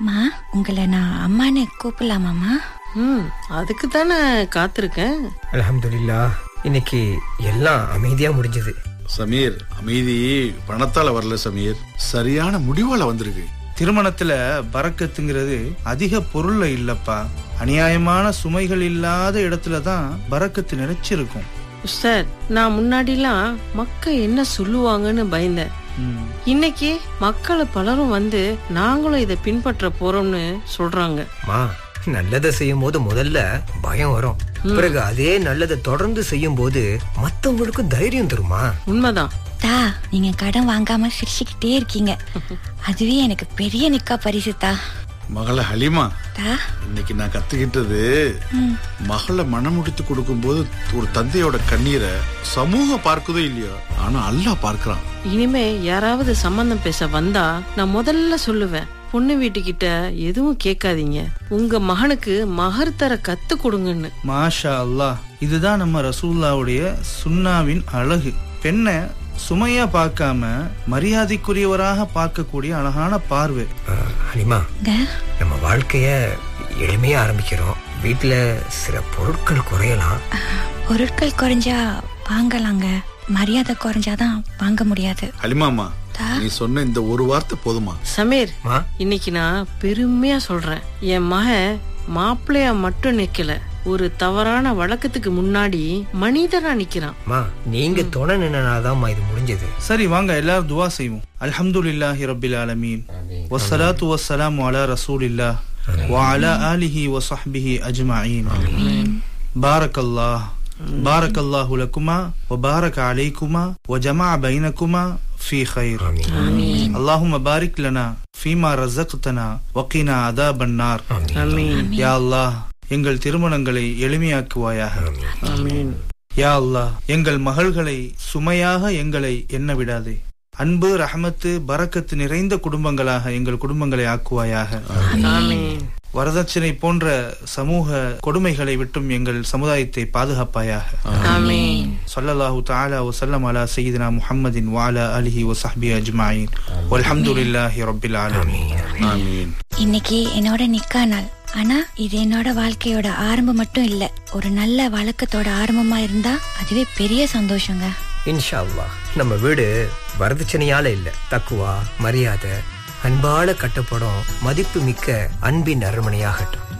மா உங்களை நான் அம்மான்னு கூப்பிடலாமாம்மா ம் அதுக்கு தானே காத்திருக்கேன் அல்ஹம்துலில்லா இன்னைக்கு எல்லாம் அமைதியா முடிஞ்சது சமீர் அமைதி பணத்தால வரல சமீர் சரியான முடிவால வந்திருக்கு திருமணத்துல பறக்கத்துங்கிறது அதிக பொருள்ல இல்லப்பா அநியாயமான சுமைகள் இல்லாத இடத்துல தான் பறக்கத்து நிறைச்சிருக்கும் சார் நான் முன்னாடிலாம் மக்க என்ன சொல்லுவாங்கன்னு பயந்தேன் ம். இன்னைக்கு மக்கள் பலரும் வந்து நாங்களும் இதை பின்பற்ற போறோம்னு சொல்றாங்க மா நல்லதை செய்யும் போது முதல்ல பயம் வரும் பிறகு அதே நல்லதை தொடர்ந்து செய்யும் போது மத்தவங்களுக்கும் தைரியம் தருமா உண்மைதான் தா நீங்க கடன் வாங்காம சிரிச்சுக்கிட்டே இருக்கீங்க அதுவே எனக்கு பெரிய நிக்கா பரிசு தா மகள ஹலிமா தா இன்னைக்கு நான் கத்துக்கிட்டது மகளை மனமுடித்து கொடுக்கும்போது ஒரு தந்தையோட கண்ணீரை சமூகம் பார்க்குதோ இல்லையோ ஆனா அல்லாஹ் பார்க்கறான் இனிமே யாராவது சம்பந்தம் பேச வந்தா நான் முதல்ல சொல்லுவேன் பொண்ணு வீட்டுக்கிட்ட எதுவும் கேட்காதீங்க உங்க மகனுக்கு மகர் தர கத்து கொடுங்கன்னு மாஷா அல்லாஹ் இதுதான் நம்ம ரசூல்லாவுடைய சுன்னாவின் அழகு பெண்ணை சுமையா பார்க்காம மரியாதைக்குரியவராக பார்க்கக்கூடிய அழகான பார்வை அஹ், ஹலிமா இங்க நம்ம வாழ்க்கைய எளிமையா ஆரம்பிக்கிறோம் வீட்டுல சில பொருட்கள் குறையலாம் பொருட்கள் குறைஞ்சா வாங்கலாங்க மரியாதை குறைஞ்சாதான் வாங்க முடியாது ஹலிமாமா தா. நீ சொன்ன இந்த ஒரு வார்த்தை போதுமா சமீர் மா இன்னைக்கு நான் பெருமையா சொல்றேன் என் மகன் மாப்பிள்ளையா மட்டும் நிக்கல ஒரு தவறான வழக்கத்துக்கு முன்னாடி மனிதனா நிக்கிறான் மா நீங்க துணை நின்னாதாம்மா இது முடிஞ்சது சரி வாங்க எல்லாரும் துவா செய்வோம் அல்ஹம்துலில்லாஹி ரப்பில் ஆலமீன் வஸ்ஸலாத்து வஸ்ஸலாமு அலா ரசூலில்லாஹ் وعلى آله وصحبه أجمعين بارك الله بارك الله لكما وبارك عليكما وجمع بينكما في خير ஆமீன் اللهم بارك لنا فيما رزقتنا وقنا عذاب النار ஆமீன் யா அல்லாஹ் எங்கள் திருமணங்களை எளிமையாக்குவாயாக ஆமீன் யா அல்லாஹ் எங்கள் மகள்களை சுமையாக எங்களை எண்ண விடாதே அன்பு ரஹமத்து பரக்கத்து நிறைந்த குடும்பங்களாக எங்கள் குடும்பங்களை ஆக்குவாயாக ஆமீன் வரதட்சணை போன்ற சமூக கொடுமைகளை விட்டும் எங்கள் சமுதாயத்தை பாதுகாப்பாயாக ஆமீன் சொல்லல்லாஹு தஆலா வஸல்லம் அலா சய்யிதினா முஹம்மதின் வஅலா ஆலிஹி வஸஹ்பி அஜ்மஈன் வல்ஹம்துலில்லாஹி ரப்பில் ஆலமீன் ஆமீன் இன்னைக்கு என்னோட நிக்கா நாள் ஆனா இது என்னோட வாழ்க்கையோட ஆரம்பம் மட்டும் இல்ல ஒரு நல்ல வழக்கத்தோட ஆரம்பமா இருந்தா அதுவே பெரிய சந்தோஷங்க இன்ஷா அல்லாஹ் நம்ம வீடு வரதட்சணையால இல்ல தக்குவா மரியாதை அன்பால கட்டப்படும் மதிப்பு மிக்க அன்பின் அரண்மனையாகட்டும்